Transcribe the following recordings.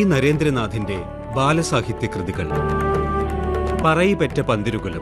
നരേന്ദ്രനാഥിന്റെ ബാലസാഹിത്യ കൃതികൾ പറയിപെറ്റ പന്തിരുകുലം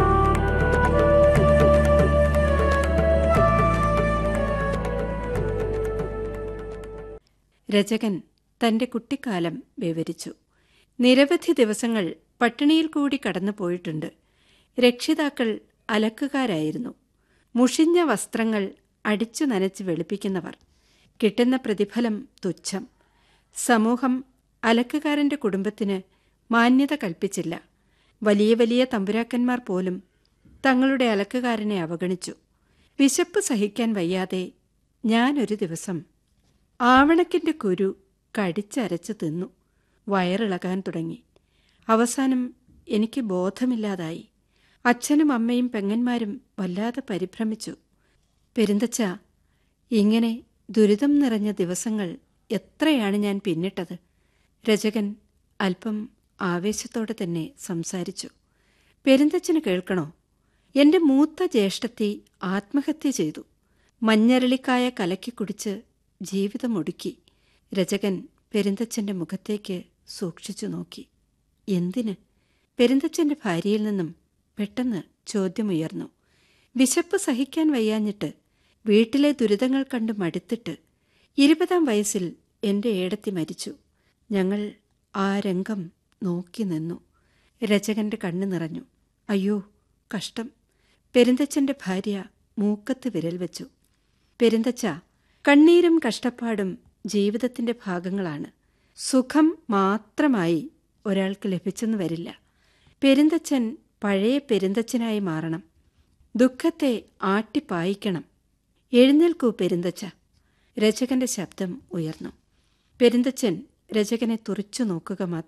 രചകൻ തന്റെ കുട്ടിക്കാലം വിവരിച്ചു നിരവധി ദിവസങ്ങൾ പട്ടിണിയിൽ കൂടി കടന്നു പോയിട്ടുണ്ട് രക്ഷിതാക്കൾ അലക്കുകാരായിരുന്നു മുഷിഞ്ഞ വസ്ത്രങ്ങൾ അടിച്ചു നനച്ച് വെളുപ്പിക്കുന്നവർ കിട്ടുന്ന പ്രതിഫലം തുച്ഛം സമൂഹം അലക്കുകാരന്റെ കുടുംബത്തിന് മാന്യത കൽപ്പിച്ചില്ല വലിയ വലിയ തമ്പുരാക്കന്മാർ പോലും തങ്ങളുടെ അലക്കുകാരനെ അവഗണിച്ചു വിശപ്പ് സഹിക്കാൻ വയ്യാതെ ഞാനൊരു ദിവസം ആവണക്കിന്റെ കുരു കടിച്ചരച്ച് തിന്നു വയറിളകാൻ തുടങ്ങി അവസാനം എനിക്ക് ബോധമില്ലാതായി അച്ഛനും അമ്മയും പെങ്ങന്മാരും വല്ലാതെ പരിഭ്രമിച്ചു പെരുന്തച്ച ഇങ്ങനെ ദുരിതം നിറഞ്ഞ ദിവസങ്ങൾ എത്രയാണ് ഞാൻ പിന്നിട്ടത് രചകൻ അല്പം ആവേശത്തോടെ തന്നെ സംസാരിച്ചു പെരുന്തച്ഛന് കേൾക്കണോ എന്റെ മൂത്ത ജ്യേഷ്ഠത്തി ആത്മഹത്യ ചെയ്തു മഞ്ഞരളിക്കായ കലക്കി കുടിച്ച് ജീവിതമൊടുക്കി രചകൻ പെരുന്തച്ഛന്റെ മുഖത്തേക്ക് സൂക്ഷിച്ചു നോക്കി എന്തിന് പെരുന്തച്ഛന്റെ ഭാര്യയിൽ നിന്നും പെട്ടെന്ന് ചോദ്യമുയർന്നു വിശപ്പ് സഹിക്കാൻ വയ്യാഞ്ഞിട്ട് വീട്ടിലെ ദുരിതങ്ങൾ കണ്ട് മടുത്തിട്ട് ഇരുപതാം വയസ്സിൽ എന്റെ ഏടത്തി മരിച്ചു ഞങ്ങൾ ആ രംഗം നോക്കി നിന്നു രചകന്റെ കണ്ണു നിറഞ്ഞു അയ്യോ കഷ്ടം പെരുന്തച്ഛന്റെ ഭാര്യ മൂക്കത്ത് വിരൽ വെച്ചു പെരുന്തച്ഛ കണ്ണീരും കഷ്ടപ്പാടും ജീവിതത്തിന്റെ ഭാഗങ്ങളാണ് സുഖം മാത്രമായി ഒരാൾക്ക് ലഭിച്ചെന്ന് വരില്ല പെരുന്തച്ഛൻ പഴയ പെരുന്തച്ഛനായി മാറണം ദുഃഖത്തെ ആട്ടിപ്പായിക്കണം എഴുന്നേൽക്കൂ പെരുന്തച്ഛ രചകന്റെ ശബ്ദം ഉയർന്നു പെരുന്തച്ഛൻ രചകനെ തുറച്ചു നോക്കുക മാത്രം